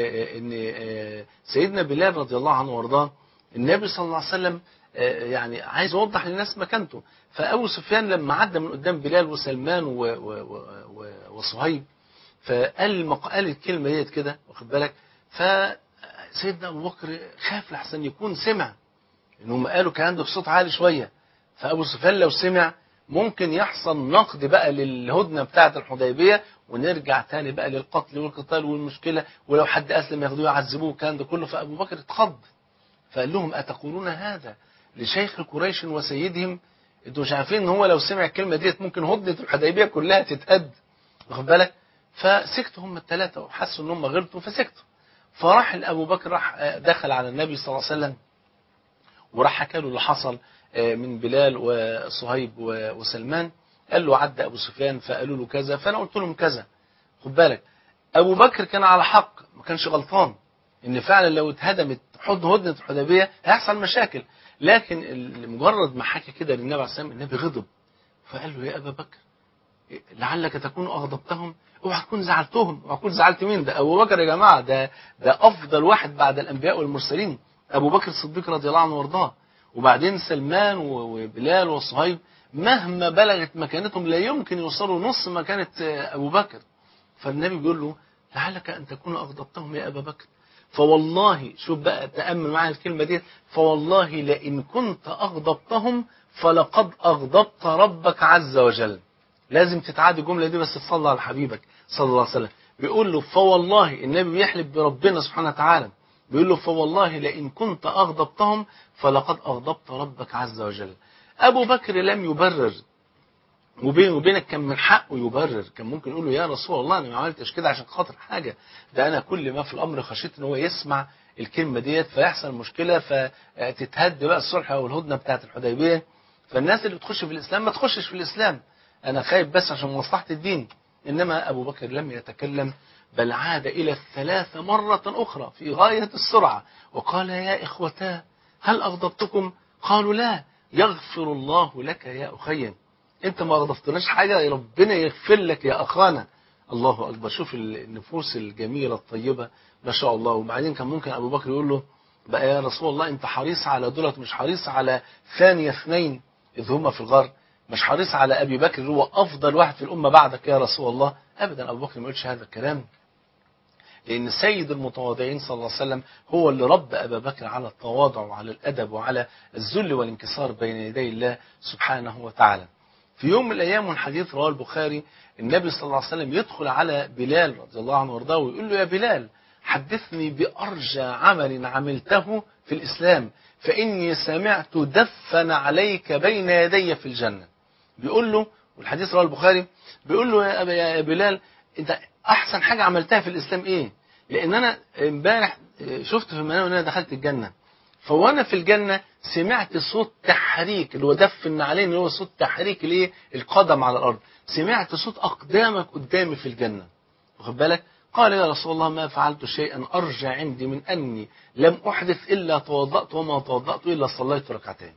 ان سيدنا بلال رضي الله عنه وارضاه النبي صلى الله عليه وسلم يعني عايز يوضح للناس مكانته فابو سفيان لما عدى من قدام بلال وسلمان وصهيب فقال قال الكلمه ديت كده واخد بالك فسيدنا ابو بكر خاف لحسن يكون سمع ان هم قالوا كان عنده بصوت عالي شويه فابو سفيان لو سمع ممكن يحصل نقد بقى للهدنه بتاعه الحديبيه ونرجع تاني بقى للقتل والقتال والمشكلة ولو حد أسلم ياخدوه يعذبوه والكلام ده كله فأبو بكر اتخض فقال لهم أتقولون هذا لشيخ قريش وسيدهم انتوا مش عارفين ان هو لو سمع الكلمة ديت ممكن هدنة الحديبية كلها تتهد واخد بالك فسكتوا هم الثلاثة وحسوا ان هم غلطوا فسكتوا فراح أبو بكر راح دخل على النبي صلى الله عليه وسلم وراح حكى له اللي حصل من بلال وصهيب وسلمان قال له عدى ابو سفيان فقالوا له كذا فانا قلت لهم كذا خد بالك ابو بكر كان على حق ما كانش غلطان ان فعلا لو اتهدمت حضن هدنه الحديبيه هيحصل مشاكل لكن ال- مجرد ما حكى كده للنبي عليه الصلاه والسلام النبي غضب فقال له يا ابا بكر لعلك تكون اغضبتهم اوعى تكون زعلتهم اوعى تكون زعلت مين ده ابو بكر يا جماعه ده ده افضل واحد بعد الانبياء والمرسلين ابو بكر الصديق رضي الله عنه وارضاه وبعدين سلمان و- وبلال وصهيب مهما بلغت مكانتهم لا يمكن يوصلوا نص مكانه آه، ابو بكر فالنبي بيقول له لعلك ان تكون اغضبتهم يا ابا بكر فوالله شوف بقى تامل معايا الكلمه دي فوالله لئن كنت اغضبتهم فلقد اغضبت ربك عز وجل لازم تتعاد الجمله دي بس تصلي على حبيبك صلى الله عليه وسلم بيقول له فوالله النبي بيحلف بربنا سبحانه وتعالى بيقول له فوالله لئن كنت اغضبتهم فلقد اغضبت ربك عز وجل ابو بكر لم يبرر وبينه وبينك كان من حقه يبرر كان ممكن يقول له يا رسول الله انا ما عملتش كده عشان خاطر حاجه ده انا كل ما في الامر خشيت ان هو يسمع الكلمه ديت فيحصل مشكله فتتهد بقى الصلح او الهدنه بتاعه الحديبيه فالناس اللي بتخش في الاسلام ما تخشش في الاسلام انا خايف بس عشان مصلحه الدين انما ابو بكر لم يتكلم بل عاد الى الثلاثه مره اخرى في غايه السرعه وقال يا اخوتاه هل اغضبتكم قالوا لا يغفر الله لك يا اخي انت ما غضبتناش حاجه يا ربنا يغفر لك يا اخانا الله اكبر شوف النفوس الجميله الطيبه ما شاء الله وبعدين كان ممكن ابو بكر يقول له بقى يا رسول الله انت حريص على دولت مش حريص على ثاني اثنين اذ هما في الغار مش حريص على ابي بكر اللي هو افضل واحد في الامه بعدك يا رسول الله ابدا ابو بكر ما يقولش هذا الكلام لأن سيد المتواضعين صلى الله عليه وسلم هو اللي رب أبا بكر على التواضع وعلى الأدب وعلى الذل والانكسار بين يدي الله سبحانه وتعالى في يوم من الأيام والحديث رواه البخاري النبي صلى الله عليه وسلم يدخل على بلال رضي الله عنه وارضاه ويقول له يا بلال حدثني بأرجى عمل عملته في الإسلام فإني سمعت دفن عليك بين يدي في الجنة بيقول له والحديث رواه البخاري بيقول له يا, أبا يا بلال انت احسن حاجه عملتها في الاسلام ايه لان انا امبارح شفت في المنام ان انا دخلت الجنه فوانا في الجنه سمعت صوت تحريك اللي هو دفن عليه اللي هو صوت تحريك الايه القدم على الارض سمعت صوت اقدامك قدامي في الجنه واخد بالك قال يا رسول الله ما فعلت شيئا ارجى عندي من اني لم احدث الا توضات وما توضات الا صليت ركعتين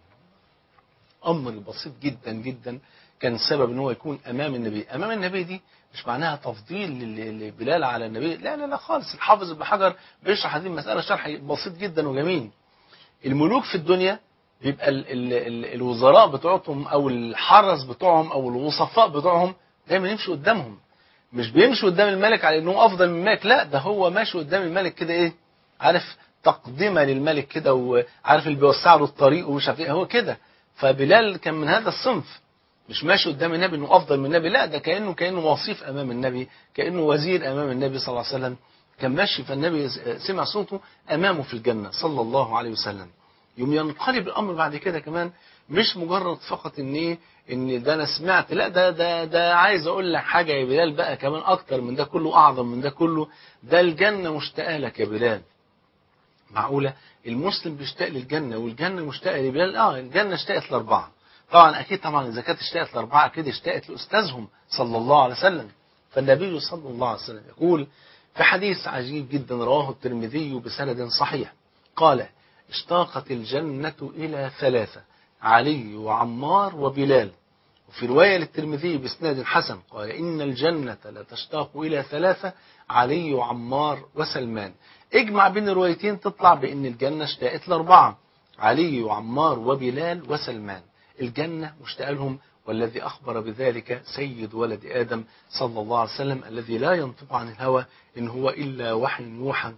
امر بسيط جدا جدا كان سبب ان هو يكون امام النبي امام النبي دي مش معناها تفضيل لبلال على النبي لا لا لا خالص الحافظ ابن حجر بيشرح هذه المساله شرح بسيط جدا وجميل الملوك في الدنيا بيبقى ال ال ال الوزراء بتوعهم او الحرس بتوعهم او الوصفاء بتوعهم دايما يمشوا قدامهم مش بيمشي قدام الملك على انه افضل من الملك لا ده هو ماشي قدام الملك كده ايه عارف تقدمه للملك كده وعارف اللي بيوسع له الطريق ومش عارف ايه هو كده فبلال كان من هذا الصنف مش ماشي قدام النبي انه افضل من النبي لا ده كانه كانه وصيف امام النبي كانه وزير امام النبي صلى الله عليه وسلم كان ماشي فالنبي سمع صوته امامه في الجنه صلى الله عليه وسلم يوم ينقلب الامر بعد كده كمان مش مجرد فقط ان ايه ان ده انا سمعت لا ده ده ده عايز اقول لك حاجه يا بلال بقى كمان اكتر من ده كله اعظم من ده كله ده الجنه مشتاقه لك يا بلال معقوله المسلم بيشتاق للجنه والجنه مشتاقه لبلال اه الجنه اشتاقت لاربعه طبعا اكيد طبعا اذا كانت اشتاقت لاربعه اكيد اشتاقت لاستاذهم صلى الله عليه وسلم فالنبي صلى الله عليه وسلم يقول في حديث عجيب جدا رواه الترمذي بسند صحيح قال اشتاقت الجنة إلى ثلاثة علي وعمار وبلال وفي رواية للترمذي باسناد حسن قال إن الجنة لا تشتاق إلى ثلاثة علي وعمار وسلمان اجمع بين الروايتين تطلع بأن الجنة اشتاقت لأربعة علي وعمار وبلال وسلمان الجنة مشتاق لهم والذي أخبر بذلك سيد ولد آدم صلى الله عليه وسلم الذي لا ينطق عن الهوى إن هو إلا وحي يوحى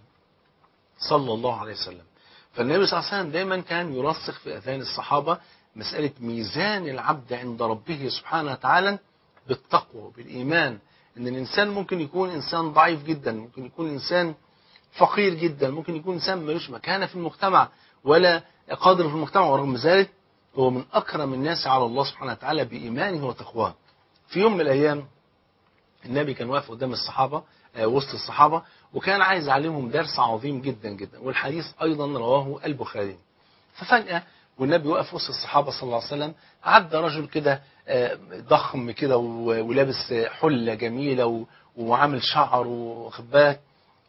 صلى الله عليه وسلم فالنبي صلى الله عليه وسلم دايما كان يرسخ في أذهان الصحابة مسألة ميزان العبد عند ربه سبحانه وتعالى بالتقوى بالإيمان إن الإنسان ممكن يكون إنسان ضعيف جدا ممكن يكون إنسان فقير جدا ممكن يكون إنسان ملوش مكانة في المجتمع ولا قادر في المجتمع ورغم ذلك هو من أكرم الناس على الله سبحانه وتعالى بإيمانه وتقواه في يوم من الأيام النبي كان واقف قدام الصحابة وسط الصحابة وكان عايز يعلمهم درس عظيم جدا جدا والحديث أيضا رواه البخاري ففجأة والنبي وقف وسط الصحابة صلى الله عليه وسلم عدى رجل كده آه، ضخم كده و- ولابس حلة جميلة و- وعامل شعر واخد بالك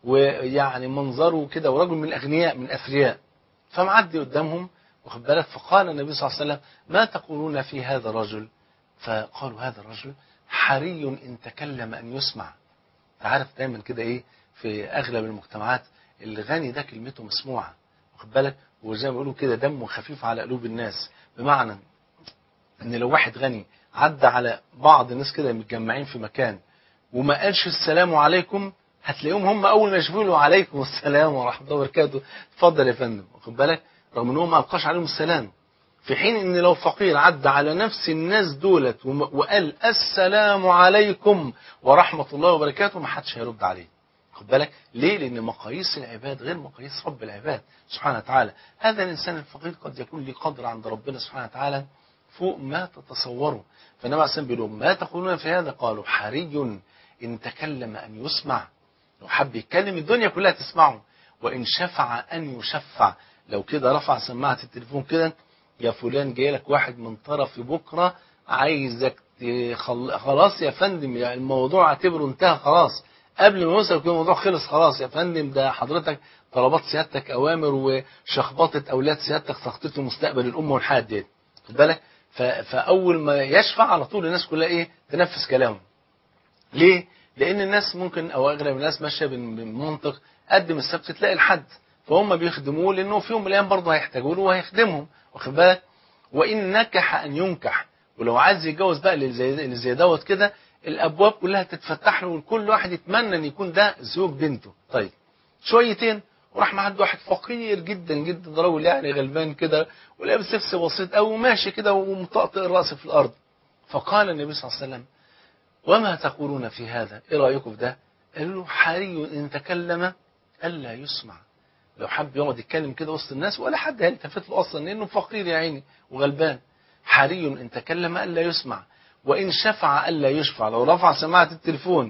ويعني منظره كده ورجل من الأغنياء من الأثرياء فمعدي قدامهم واخد بالك فقال النبي صلى الله عليه وسلم ما تقولون في هذا الرجل فقالوا هذا الرجل حري إن تكلم أن يسمع عارف دايما كده إيه في أغلب المجتمعات الغني ده كلمته مسموعة واخد بالك وزي ما بيقولوا كده دمه خفيف على قلوب الناس بمعنى ان لو واحد غني عدى على بعض الناس كده متجمعين في مكان وما قالش السلام عليكم هتلاقيهم هم اول ما يشوفوا له عليكم السلام ورحمه الله وبركاته اتفضل يا فندم واخد بالك رغم ان هو ما القاش عليهم السلام في حين ان لو فقير عدى على نفس الناس دولت وم- وقال السلام عليكم ورحمه الله وبركاته ما حدش هيرد عليه خد بالك ليه لان مقاييس العباد غير مقاييس رب العباد سبحانه وتعالى هذا الانسان الفقير قد يكون له قدر عند ربنا سبحانه وتعالى فوق ما تتصوروا فالنبي عليه الصلاه والسلام بيقول ما تقولون في هذا قالوا حري ان تكلم ان يسمع لو حب يتكلم الدنيا كلها تسمعه وان شفع ان يشفع لو كده رفع سماعه التليفون كده يا فلان جاي لك واحد من طرف بكره عايزك تخل... خلاص يا فندم يعني الموضوع اعتبره انتهى خلاص قبل ما يوصل يكون الموضوع خلص خلاص يا فندم ده حضرتك طلبات سيادتك اوامر وشخبطه اولاد سيادتك تخطيط مستقبل الامه والحياه ديت خد بالك ف... فاول ما يشفع على طول الناس كلها ايه تنفذ كلامه ليه؟ لأن الناس ممكن أو أغلب الناس ماشية بال- بالمنطق قدم السبت تلاقي الحد فهم بيخدموه لأنه في يوم من الأيام برضه هيحتاجوا له وهيخدمهم واخد بالك؟ وإن نكح أن ينكح ولو عايز يتجوز بقى اللي زي اللي زي دوت كده الأبواب كلها تتفتح له وكل واحد يتمنى أن يكون ده زوج بنته طيب شويتين وراح معدي واحد فقير جدا جدا ده راجل يعني غلبان كده ولابس لبس بسيط أوي وماشي كده ومطقطق الرأس في الأرض فقال النبي صلى الله عليه وسلم وما تقولون في هذا ايه رايكم في ده قالوا له حري ان تكلم الا يسمع لو حب يقعد يتكلم كده وسط الناس ولا حد هيلتفت له اصلا لانه فقير يا عيني وغلبان حري ان تكلم الا يسمع وان شفع الا يشفع لو رفع سماعه التليفون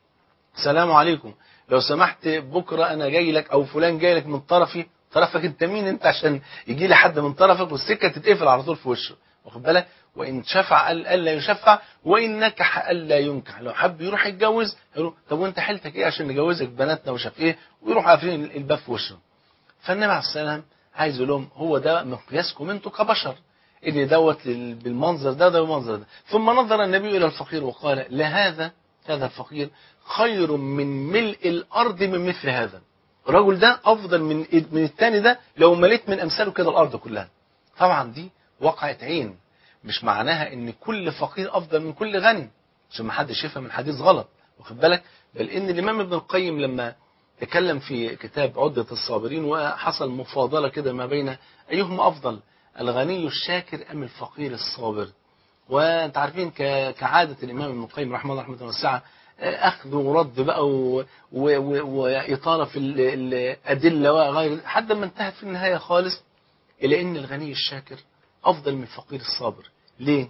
السلام عليكم لو سمحت بكره انا جاي لك او فلان جاي لك من طرفي طرفك انت مين انت عشان يجي لي حد من طرفك والسكه تتقفل على طول في وشه واخد بالك وان شفع قال الا يشفع وان نكح الا ينكح لو حب يروح يتجوز يقول له، طب وانت حيلتك ايه عشان نجوزك بناتنا وشاف ايه ويروح قافلين الباب في وشه فالنبي عليه السلام عايز يقول لهم هو ده مقياسكم انتوا كبشر ان دوت لل- بالمنظر ده ده بالمنظر ده ثم نظر النبي الى الفقير وقال لهذا هذا الفقير خير من ملء الارض من مثل هذا الرجل ده افضل من من الثاني ده لو مليت من امثاله كده الارض كلها طبعا دي وقعت عين مش معناها ان كل فقير افضل من كل غني عشان ما حدش يفهم الحديث غلط واخد بالك بل ان الامام ابن القيم لما تكلم في كتاب عدة الصابرين وحصل مفاضلة كده ما بين أيهما أفضل الغني الشاكر أم الفقير الصابر وانت عارفين ك- كعادة الإمام ابن القيم رحمه الله رحمة واسعة آه، أخذ ورد بقى و- و- و- وإطالة في ال- الأدلة وغير حتى ما انتهت في النهاية خالص إلى أن الغني الشاكر أفضل من الفقير الصابر ليه؟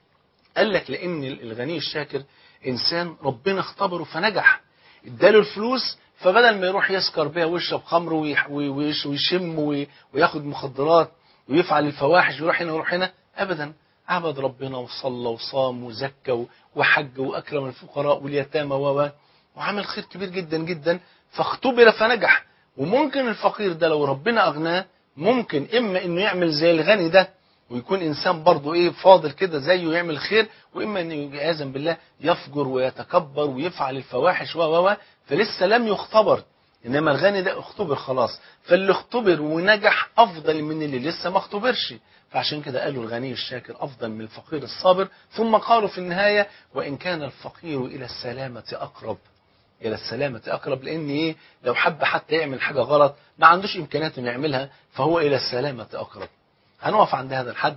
قال لك لأن الغني الشاكر إنسان ربنا اختبره فنجح اداله الفلوس فبدل ما يروح يسكر بيها ويشرب خمر ويح- ويش- ويشم وي- وياخد مخدرات ويفعل الفواحش ويروح هنا ويروح هنا أبدا عبد ربنا وصلى وصام وزكى و- وحج وأكرم الفقراء واليتامى و و- وعمل خير كبير جدا جدا فاختبر فنجح وممكن الفقير ده لو ربنا أغناه ممكن إما إنه يعمل زي الغني ده ويكون انسان برضه ايه فاضل كده زيه يعمل خير واما انه عياذا بالله يفجر ويتكبر ويفعل الفواحش و و و فلسه لم يختبر انما الغني ده اختبر خلاص فاللي اختبر ونجح افضل من اللي لسه ما اختبرش فعشان كده قالوا الغني الشاكر افضل من الفقير الصابر ثم قالوا في النهايه وان كان الفقير الى السلامه اقرب الى السلامه اقرب لان ايه لو حب حتى يعمل حاجه غلط ما عندوش امكانيات انه يعملها فهو الى السلامه اقرب هنقف عند هذا الحد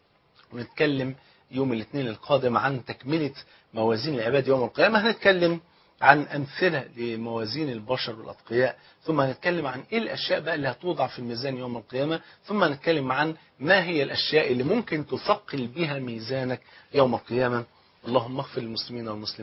ونتكلم يوم الاثنين القادم عن تكملة موازين العباد يوم القيامة هنتكلم عن أمثلة لموازين البشر والأتقياء ثم هنتكلم عن إيه الأشياء بقى اللي هتوضع في الميزان يوم القيامة ثم هنتكلم عن ما هي الأشياء اللي ممكن تثقل بها ميزانك يوم القيامة اللهم اغفر للمسلمين والمسلمات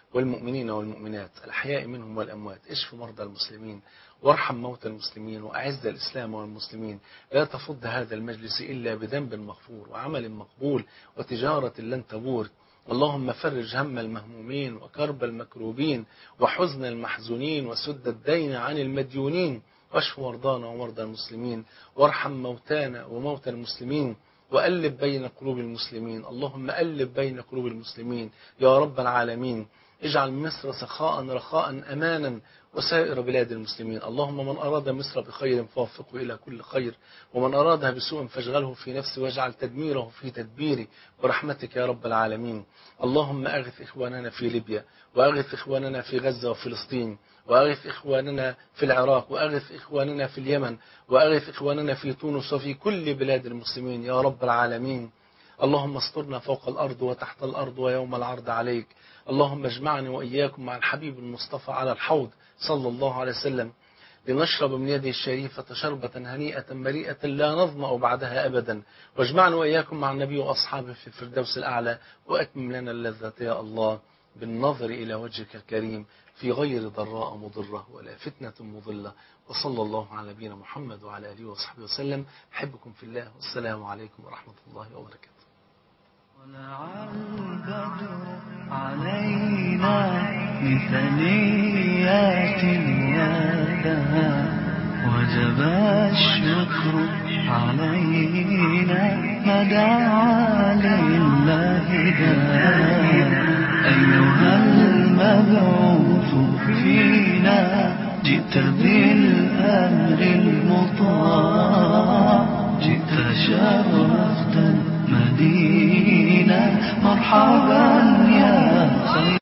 والمؤمنين والمؤمنات الأحياء منهم والأموات اشف مرضى المسلمين وارحم موتى المسلمين وأعز الإسلام والمسلمين لا تفض هذا المجلس إلا بذنب مغفور وعمل مقبول وتجارة لن تبور اللهم فرج هم المهمومين وكرب المكروبين وحزن المحزونين وسد الدين عن المديونين واشف مرضانا ومرضى المسلمين وارحم موتانا وموتى المسلمين وألب بين قلوب المسلمين اللهم ألب بين قلوب المسلمين يا رب العالمين اجعل مصر سخاء رخاء أمانا وسائر بلاد المسلمين اللهم من أراد مصر بخير فوفقه إلى كل خير ومن أرادها بسوء فاشغله في نفسه واجعل تدميره في تدبيري برحمتك يا رب العالمين اللهم أغث إخواننا في ليبيا وأغث إخواننا في غزة وفلسطين وأغث إخواننا في العراق وأغث إخواننا في اليمن وأغث إخواننا في تونس وفي كل بلاد المسلمين يا رب العالمين اللهم استرنا فوق الأرض وتحت الأرض ويوم العرض عليك اللهم اجمعني وإياكم مع الحبيب المصطفى على الحوض صلى الله عليه وسلم لنشرب من يده الشريفة شربة هنيئة مريئة لا نظمأ بعدها أبدا واجمعنا وإياكم مع النبي وأصحابه في الفردوس الأعلى وأتمم لنا اللذة يا الله بالنظر إلى وجهك الكريم في غير ضراء مضرة ولا فتنة مضلة وصلى الله على نبينا محمد وعلى آله وصحبه وسلم أحبكم في الله والسلام عليكم ورحمة الله وبركاته طلع البدر علينا من ثنيات الوداع وجب الشكر علينا ما دعا لله داع أيها المبعوث فينا جئت بالأمر المطاع جئت شرفت المدينة مرحبا يا خير